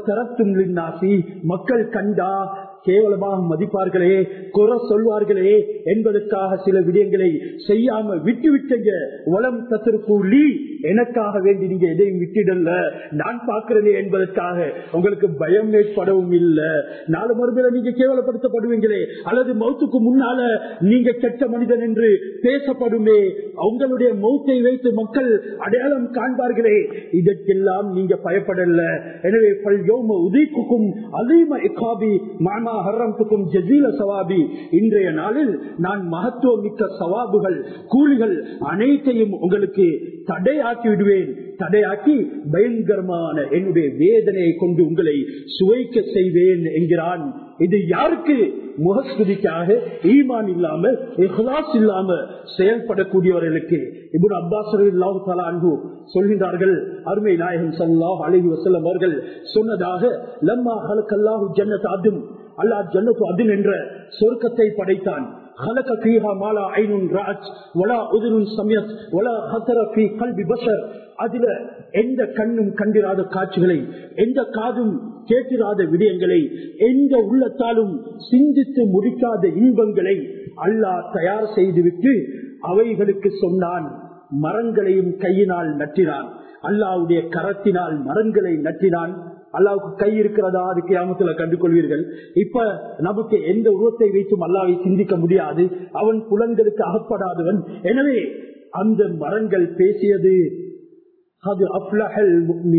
மக்கள் கண்டா கேவலமாக மதிப்பார்களே குறை சொல்வார்களே என்பதற்காக சில விடயங்களை செய்யாம விட்டு விட்டீங்க வளம் தத்திருக்கூலி எனக்காக வேண்டி நீங்க எதையும் விட்டுடல நான் பார்க்கிறேனே என்பதற்காக உங்களுக்கு பயம் ஏற்படவும் இல்லை நாலு மறுமையில நீங்க கேவலப்படுத்தப்படுவீங்களே அல்லது மௌத்துக்கு முன்னால நீங்க கெட்ட மனிதன் என்று பேசப்படுமே உங்களுடைய மௌத்தை வைத்து மக்கள் அடையாளம் காண்பார்களே இதற்கெல்லாம் நீங்க பயப்படல எனவே உதய்க்கும் அதீம இக்காபி மாமா ஹர்ரம்துக்கும் ஜசீல சவாபி இன்றைய நாளில் நான் மகத்துவம் மிக்க சவாபுகள் கூலிகள் அனைத்தையும் உங்களுக்கு தடையாக்கி விடுவேன் தடையாக்கி பயங்கரமான என்னுடைய வேதனையை கொண்டு உங்களை சுவைக்க செய்வேன் என்கிறான் இது யாருக்கு முகஸ்துதிக்காக ஈமான் இல்லாம இஹ்லாஸ் இல்லாம செயல்படக்கூடியவர்களுக்கு இப்படி அப்பாஸ் அன்பு சொல்கின்றார்கள் அருமை நாயகம் சல்லாஹ் அலஹி வசல்லம் அவர்கள் சொன்னதாக லம்மா ஹலக்கல்லாஹு ஜன்னத் அதும் அல்லாஹ் ஜன்னத்து அதின் என்ற சொர்க்கத்தை படைத்தான் خلق فيها ما لا عين رأت ولا أذن سمعت ولا خطر في قلب بشر அதுல எந்த கண்ணும் கண்டிராத காட்சிகளை எந்த காதும் கேட்டிராத விடயங்களை எந்த உள்ளத்தாலும் சிந்தித்து முடிக்காத இன்பங்களை அல்லாஹ் தயார் செய்துவிட்டு அவைகளுக்கு சொன்னான் மரங்களையும் கையினால் நட்டினான் அல்லாவுடைய கரத்தினால் மரங்களை நட்டினான் அல்லாவுக்கு கை இருக்கிறதா அது கிராமத்துல கண்டு கொள்வீர்கள் இப்ப நமக்கு எந்த உருவத்தை வைத்தும் அல்லாவை சிந்திக்க முடியாது அவன் புலன்களுக்கு அகப்படாதவன் எனவே அந்த மரங்கள் பேசியது அது அப்லஹல்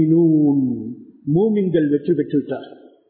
மூமின்கள் வெற்றி பெற்றுவிட்டார்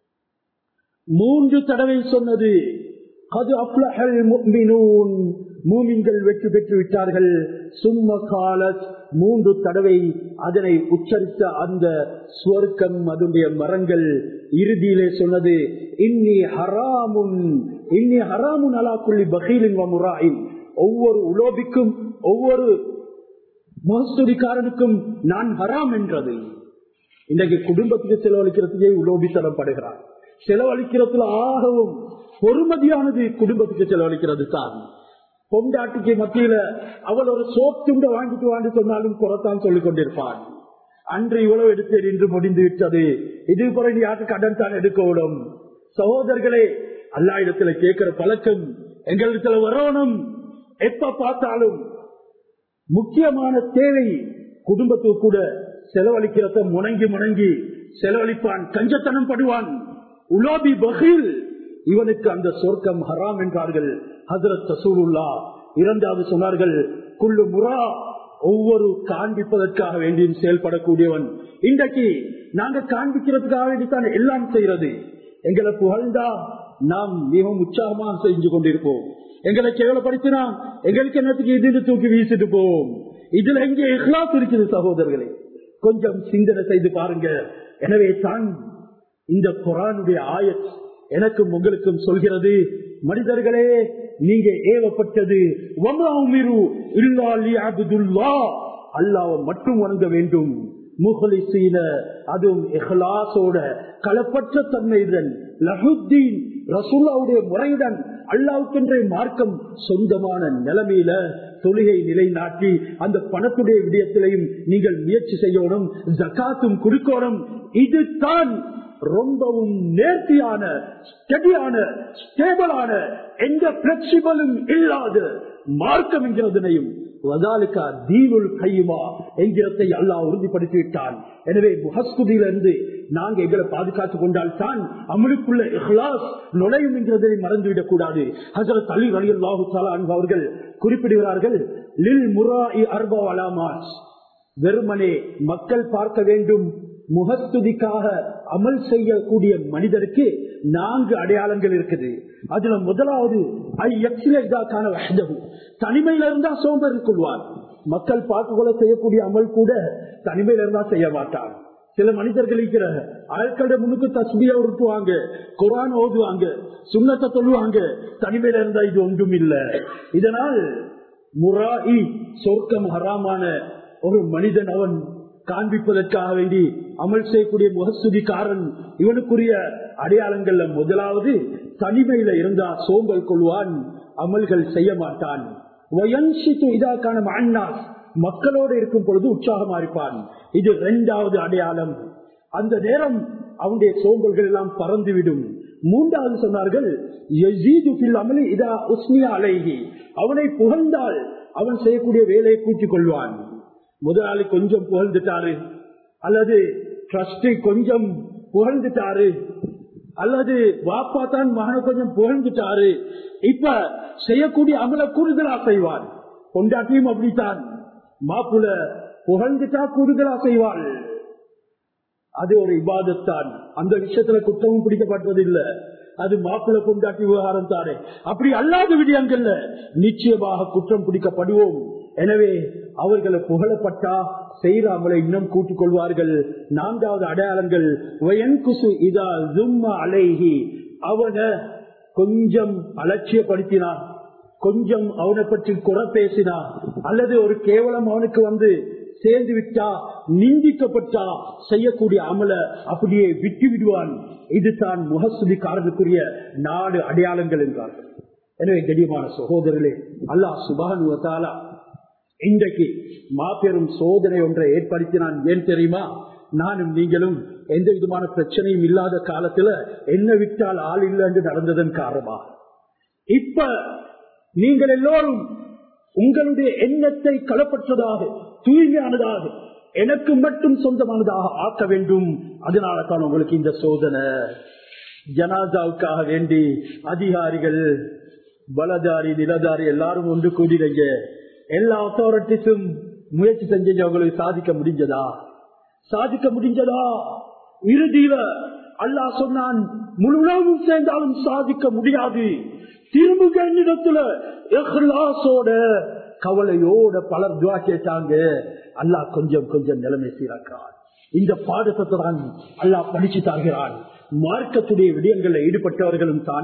மூன்று தடவை சொன்னது அது அப்லஹல் மூமின்கள் வெற்றி பெற்று விட்டார்கள் சும்ம காலத் மூன்று தடவை அதனை உச்சரித்த அந்த சுவர்க்கம் அதனுடைய மரங்கள் இறுதியிலே சொன்னது இன்னி ஹராமுன் இன்னி ஹராமுன் அலா குள்ளி பகீலின் முராயின் ஒவ்வொரு உலோபிக்கும் ஒவ்வொரு முகஸ்துதிக்காரனுக்கும் நான் ஹராம் என்றது இன்றைக்கு குடும்பத்துக்கு செலவழிக்கிறதுக்கே உலோபித்தனப்படுகிறார் செலவழிக்கிறதுல ஆகவும் பொறுமதியானது குடும்பத்துக்கு செலவழிக்கிறது தான் பொண்டாட்டிக்கு மத்தியில அவள் ஒரு சோப் துண்டை வாங்கிட்டு வாங்கி சொன்னாலும் குறைத்தான் சொல்லிக் கொண்டிருப்பான் அன்று இவ்வளவு எடுத்தேன் என்று முடிந்து விட்டது இது பிறகு யாருக்கு கடன் தான் எடுக்க விடும் சகோதரர்களே அல்லா இடத்துல கேட்கிற பழக்கம் எங்களிடத்துல வரணும் எப்ப பார்த்தாலும் முக்கியமான தேவை குடும்பத்துக்கு கூட செலவழிக்கிறத முணங்கி முணங்கி செலவழிப்பான் கஞ்சத்தனம் படுவான் உலாபி பகீல் இவனுக்கு அந்த சொர்க்கம் ஹராம் என்றார்கள் ஹசரத் தசூலுல்லா இரண்டாவது சொன்னார்கள் குள்ளு முரா ஒவ்வொரு காண்பிப்பதற்காக வேண்டியும் செயல்படக்கூடியவன் இன்றைக்கு நாங்க காண்பிக்கிறதுக்காக வேண்டித்தான் எல்லாம் செய்யறது எங்களை புகழ்ந்தா நாம் மிகவும் உற்சாகமாக செஞ்சு கொண்டிருப்போம் எங்களை கேவலப்படுத்தினா எங்களுக்கு என்னத்துக்கு இது தூக்கி வீசிட்டு போவோம் இதுல எங்கே இஹ்லாஸ் இருக்குது சகோதரர்களே கொஞ்சம் சிந்தனை செய்து பாருங்க எனவே தான் இந்த குரானுடைய ஆயத் எனக்கும் உங்களுக்கும் சொல்கிறது மனிதர்களே நீங்க ஏவப்பட்டது அல்லாவை மட்டும் வணங்க வேண்டும் முகலிசீன அதுவும் இஹ்லாசோட களப்பற்ற தன்மையுடன் லஹுத்தீன் ரசூல்லாவுடைய முறையுடன் அல்லாவுக்கென்ற மார்க்கம் சொந்தமான நிலைமையில தொழுகை நிலைநாட்டி அந்த பணத்துடைய விடயத்திலையும் நீங்கள் முயற்சி செய்யணும் ஜக்காத்தும் கொடுக்கணும் இதுதான் ரொம்பவும் நேர்த்தியான ஸ்டடியான ஸ்டேபிளான எந்த பிளெக்சிபிளும் இல்லாத மார்க்கம் என்கிறதனையும் வதாலுக்கா தீனுல் கையுமா என்கிறதை அல்லாஹ் உறுதிப்படுத்தி விட்டான் எனவே முகஸ்குதியிலிருந்து நாங்க எங்களை பாதுகாத்துக் கொண்டால் தான் அமலுக்குள்ள இஹ்லாஸ் நுழையும் என்கிறதை மறந்துவிடக் கூடாது ஹசரத் அலி அலி அல்லாஹு அவர்கள் குறிப்பிடுகிறார்கள் லில் முராஇ அர்பா அலாமாஸ் வெறுமனே மக்கள் பார்க்க வேண்டும் முகஸ்துதிக்காக அமல் செய்யக்கூடிய மனிதருக்கு நான்கு அடையாளங்கள் இருக்குது அதுல முதலாவது தனிமையில இருந்தா சோம்பேறி கொள்வார் மக்கள் பார்க்க கொள்ள செய்யக்கூடிய அமல் கூட தனிமையில இருந்தா செய்ய மாட்டார் சில மனிதர்கள் இருக்கிற ஆட்களோட முன்னுக்கு தஸ்மியா உருட்டுவாங்க குரான் ஓதுவாங்க சுண்ணத்தை சொல்லுவாங்க தனிமையில இருந்தா இது ஒன்றும் இல்லை இதனால் முராஇ சொர்க்கம் ஹராமான ஒரு மனிதன் அவன் காண்பிப்பதற்காக வேண்டி அமல் செய்யக்கூடிய முகஸ்துதிக்காரன் இவனுக்குரிய அடையாளங்கள்ல முதலாவது தனிமையில இருந்தா சோம்பல் கொள்வான் அமல்கள் செய்ய மாட்டான் இதாக்கான மண்ணாஸ் மக்களோடு இருக்கும் பொழுது உற்சாகமா இருப்பான் இது இரண்டாவது அடையாளம் அந்த நேரம் அவனுடைய சோம்பல்கள் எல்லாம் பறந்துவிடும் மூன்றாவது சொன்னார்கள் அவனை புகழ்ந்தால் அவன் செய்யக்கூடிய வேலையை கூட்டிக் கொள்வான் முதலாளி கொஞ்சம் புகழ்ந்துட்டாரு அல்லது ட்ரஸ்டி கொஞ்சம் புகழ்ந்துட்டாரு அல்லது வாப்பா தான் மகனை கொஞ்சம் புகழ்ந்துட்டாரு இப்ப செய்யக்கூடிய அமல கூடுதலா செய்வான் கொண்டாட்டியும் அப்படித்தான் மாப்புல புகழ்ந்துட்டா கூடுதலா செய்வாள் அது ஒரு இபாதத்தான் அந்த விஷயத்துல குற்றமும் பிடிக்கப்பட்டதில்லை அது மாப்பிள்ள கொண்டாட்டி விவகாரம் தானே அப்படி அல்லாத விடயங்கள்ல நிச்சயமாக குற்றம் பிடிக்கப்படுவோம் எனவே அவர்களை புகழப்பட்டா செய்கிற அமலை இன்னும் கூட்டிக் கொள்வார்கள் நான்காவது அடையாளங்கள் இதா அலைகி அவனை கொஞ்சம் அலட்சியப்படுத்தினான் கொஞ்சம் அவனை பற்றி குறை பேசினான் அல்லது ஒரு கேவலம் அவனுக்கு வந்து சேர்ந்து விட்டா நிந்திக்கப்பட்டா செய்யக்கூடிய அமல அப்படியே விட்டு விடுவான் இதுதான் முகசுதிக்காரனுக்குரிய நாடு அடையாளங்கள் என்றார்கள் எனவே கடியமான சகோதரர்களே அல்லாஹ் சுபானுவத்தாலா இன்றைக்கு மாபெரும் சோதனை ஒன்றை ஏற்படுத்தினான் ஏன் தெரியுமா நானும் நீங்களும் எந்த விதமான பிரச்சனையும் இல்லாத காலத்துல என்ன விட்டால் ஆள் இல்லை என்று நடந்ததன் காரணமா இப்ப நீங்கள் எல்லோரும் உங்களுடைய எண்ணத்தை களப்பற்றதாக தூய்மையானதாக எனக்கு மட்டும் சொந்தமானதாக ஆக்க வேண்டும் அதனால தான் உங்களுக்கு இந்த சோதனை ஜனாதாவுக்காக வேண்டி அதிகாரிகள் பலதாரி நிலதாரி எல்லாரும் ஒன்று கூடினீங்க எல்லா அத்தாரிட்டிஸும் முயற்சி செஞ்சீங்க உங்களுக்கு சாதிக்க முடிஞ்சதா சாதிக்க முடிஞ்சதா இறுதியில அல்லாஹ் சொன்னான் முழு உலகமும் சேர்ந்தாலும் சாதிக்க முடியாது திரும்புக இடத்துல கவலையோட பலர் துவா கேட்டாங்க அல்லாஹ் கொஞ்சம் கொஞ்சம் நிலைமை சீராக்கிறான் இந்த பாடத்தை தான் அல்லாஹ் படிச்சு தருகிறான் மார்க்கத்துடைய விடயங்களில் ஈடுபட்டவர்களும் தான்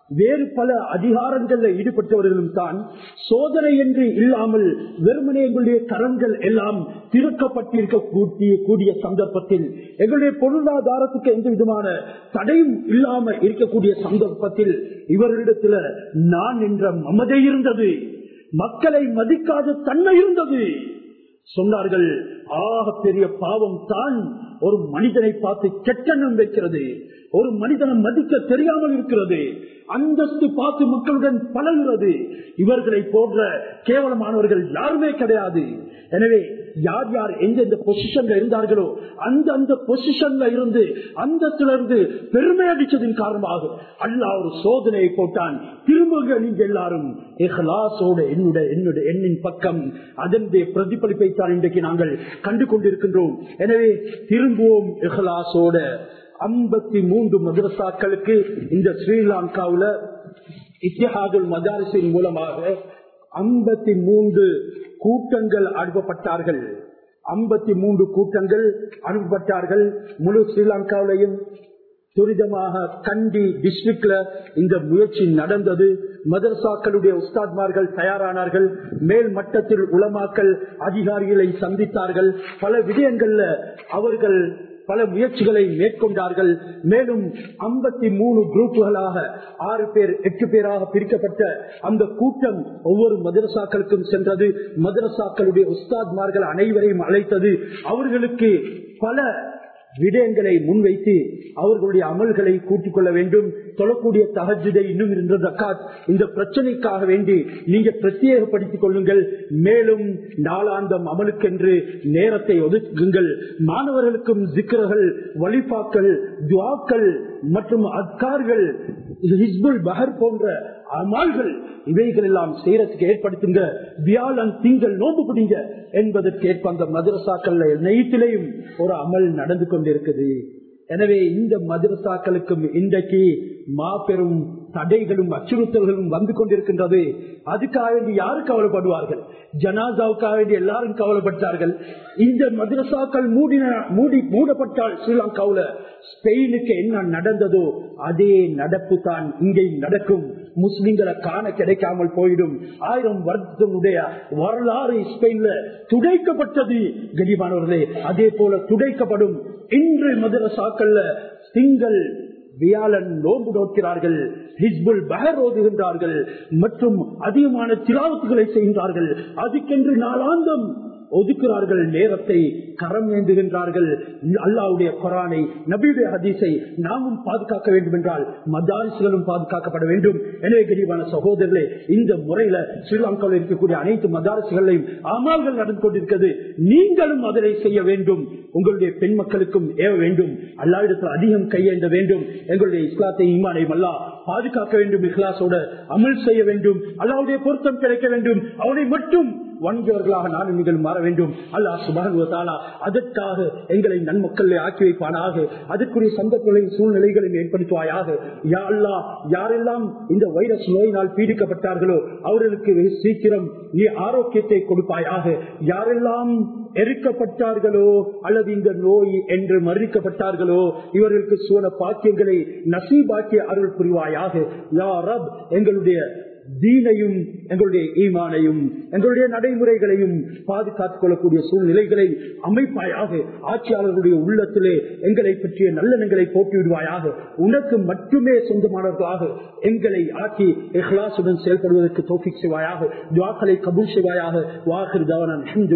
வேறு பல அதிகாரங்கள்ல ஈடுபட்டவர்களும் தான் சோதனை என்று இல்லாமல் வெறுமனே எங்களுடைய கரங்கள் எல்லாம் திறக்கப்பட்டிருக்க கூடிய கூடிய சந்தர்ப்பத்தில் எங்களுடைய பொருளாதாரத்துக்கு எந்த விதமான தடையும் இல்லாம இருக்கக்கூடிய சந்தர்ப்பத்தில் இவர்களிடத்துல நான் என்ற மமதை இருந்தது மக்களை மதிக்காத தன்மை இருந்தது சொன்னார்கள் ஆக பெரிய பாவம் தான் ஒரு மனிதனை பார்த்து கெட்டெண்ணம் வைக்கிறது ஒரு மனிதனை மதிக்க தெரியாமல் இருக்கிறது அந்தஸ்து பார்த்து மக்களுடன் பழகுறது இவர்களை போன்ற கேவலமானவர்கள் யாருமே கிடையாது எனவே யார் யார் எந்தெந்த பொசிஷன்ல இருந்தார்களோ அந்த அந்த பொசிஷன்ல இருந்து அந்தத்திலிருந்து பெருமை அடிச்சதின் காரணமாக அல்லாஹ் ஒரு சோதனையை போட்டான் திரும்புங்க நீங்க எல்லாரும் இஹ்லாசோட என்னுடைய என்னுடைய எண்ணின் பக்கம் அதனுடைய பிரதிபலிப்பை தான் இன்றைக்கு நாங்கள் கண்டு கொண்டிருக்கின்றோம் எனவே திரும்புவோம் இஹ்லாசோட ஐம்பத்தி மூன்று மதரசாக்களுக்கு இந்த ஸ்ரீலங்காவுல இத்திஹாதுல் மதாரிசின் மூலமாக ஐம்பத்தி மூன்று கூட்டங்கள் அனுப்பப்பட்டார்கள் ஐம்பத்தி மூன்று கூட்டங்கள் அனுப்பப்பட்டார்கள் முழு ஸ்ரீலங்காவிலையும் துரிதமாக கண்டி டிஸ்ட்ரிக்ட்ல இந்த முயற்சி நடந்தது மதரசாக்களுடைய உஸ்தாத்மார்கள் தயாரானார்கள் மேல் மட்டத்தில் உளமாக்கல் அதிகாரிகளை சந்தித்தார்கள் பல விடயங்கள்ல அவர்கள் பல முயற்சிகளை மேற்கொண்டார்கள் மேலும் ஐம்பத்தி மூணு குரூப்புகளாக ஆறு பேர் எட்டு பேராக பிரிக்கப்பட்ட அந்த கூட்டம் ஒவ்வொரு மதரசாக்களுக்கும் சென்றது மதரசாக்களுடைய உஸ்தாத்மார்கள் அனைவரையும் அழைத்தது அவர்களுக்கு பல விடயங்களை முன்வைத்து அவர்களுடைய அமல்களை கூட்டிக் கொள்ள வேண்டும் தொழக்கூடிய தகஜுதை இன்னும் இருந்த ஜக்காத் இந்த பிரச்சனைக்காக வேண்டி நீங்க பிரத்யேகப்படுத்திக் கொள்ளுங்கள் மேலும் நாளாந்தம் அமலுக்கென்று நேரத்தை ஒதுக்குங்கள் மாணவர்களுக்கும் ஜிக்கர்கள் வழிபாக்கள் துவாக்கள் மற்றும் அத்கார்கள் ஹிஸ்புல் பஹர் போன்ற அமால்கள் இவைகள் எல்லாம் செய்யறதுக்கு ஏற்படுத்துங்க வியாழன் திங்கள் நோம்பு பிடிங்க என்பதற்கு ஏற்ப அந்த மதரசாக்கள் நெய்த்திலையும் ஒரு அமல் நடந்து கொண்டிருக்குது எனவே இந்த மதரசாக்களுக்கும் இன்றைக்கு மாபெரும் தடைகளும் அச்சுறுத்தல்களும் வந்து கொண்டிருக்கின்றது அதுக்காக வேண்டி யாரு கவலைப்படுவார்கள் ஜனாசாவுக்காக வேண்டி எல்லாரும் கவலைப்பட்டார்கள் இந்த மதரசாக்கள் மூடின மூடி மூடப்பட்டால் ஸ்ரீலங்காவுல ஸ்பெயினுக்கு என்ன நடந்ததோ அதே நடப்பு தான் இங்கேயும் நடக்கும் முஸ்லிம்களை காண கிடைக்காமல் போயிடும் ஆயிரம் வருடத்தினுடைய வரலாறு ஸ்பெயின்ல துடைக்கப்பட்டது கனிமானவர்களே அதே போல துடைக்கப்படும் இன்று மதரசாக்கள்ல திங்கள் வியாழன் நோன்பு நோக்கிறார்கள் ஹிஸ்புல் பஹர் ஓதுகின்றார்கள் மற்றும் அதிகமான திலாவத்துகளை செய்கின்றார்கள் அதுக்கென்று நாளாந்தம் ஒதுக்குறார்கள் நேரத்தை கரம் ஏந்துகின்றார்கள் அல்லாவுடைய குரானை நபியுடைய ஹதீஸை நாமும் பாதுகாக்க வேண்டும் என்றால் மதாரிசுகளும் பாதுகாக்கப்பட வேண்டும் எனவே கரிவான சகோதரர்களே இந்த முறையில ஸ்ரீலங்காவில் இருக்கக்கூடிய அனைத்து மதாரிசுகளையும் அமல்கள் நடந்து கொண்டிருக்கிறது நீங்களும் அதனை செய்ய வேண்டும் உங்களுடைய பெண் மக்களுக்கும் ஏவ வேண்டும் அல்லாவிடத்தில் அதிகம் கையேந்த வேண்டும் எங்களுடைய இஸ்லாத்தை ஈமானையும் அல்லா பாதுகாக்க வேண்டும் இஸ்லாசோட அமல் செய்ய வேண்டும் அல்லாவுடைய பொருத்தம் கிடைக்க வேண்டும் அவனை மட்டும் வணிகர்களாக நானும் நீங்கள் மாற வேண்டும் அல்லாஹ் சுபானுவத்தாலா அதற்காக எங்களை நன்மக்களை ஆக்கி வைப்பானாக அதற்குரிய சந்தர்ப்பங்களையும் சூழ்நிலைகளையும் ஏற்படுத்துவாயாக யா அல்லா யாரெல்லாம் இந்த வைரஸ் நோயினால் பீடிக்கப்பட்டார்களோ அவர்களுக்கு வெகு சீக்கிரம் நீ ஆரோக்கியத்தை கொடுப்பாயாக யாரெல்லாம் எரிக்கப்பட்டார்களோ அல்லது இந்த நோய் என்று மறுக்கப்பட்டார்களோ இவர்களுக்கு சூழ பாக்கியங்களை நசீபாக்கிய அருள் புரிவாயாக யா ரப் எங்களுடைய தீனையும் எங்களுடைய ஈமானையும் எங்களுடைய நடைமுறைகளையும் பாதுகாத்துக் கொள்ளக்கூடிய சூழ்நிலைகளை அமைப்பாயாக ஆட்சியாளர்களுடைய உள்ளத்திலே எங்களை பற்றிய நல்லெண்ணங்களை போட்டி விடுவாயாக உனக்கு மட்டுமே சொந்தமானவர்களாக எங்களை ஆக்கி எஹ்லாசுடன் செயல்படுவதற்கு தோஃபிக் செய்வாயாக துவாக்களை கபூல் செய்வாயாக வாஹிர் தவனன்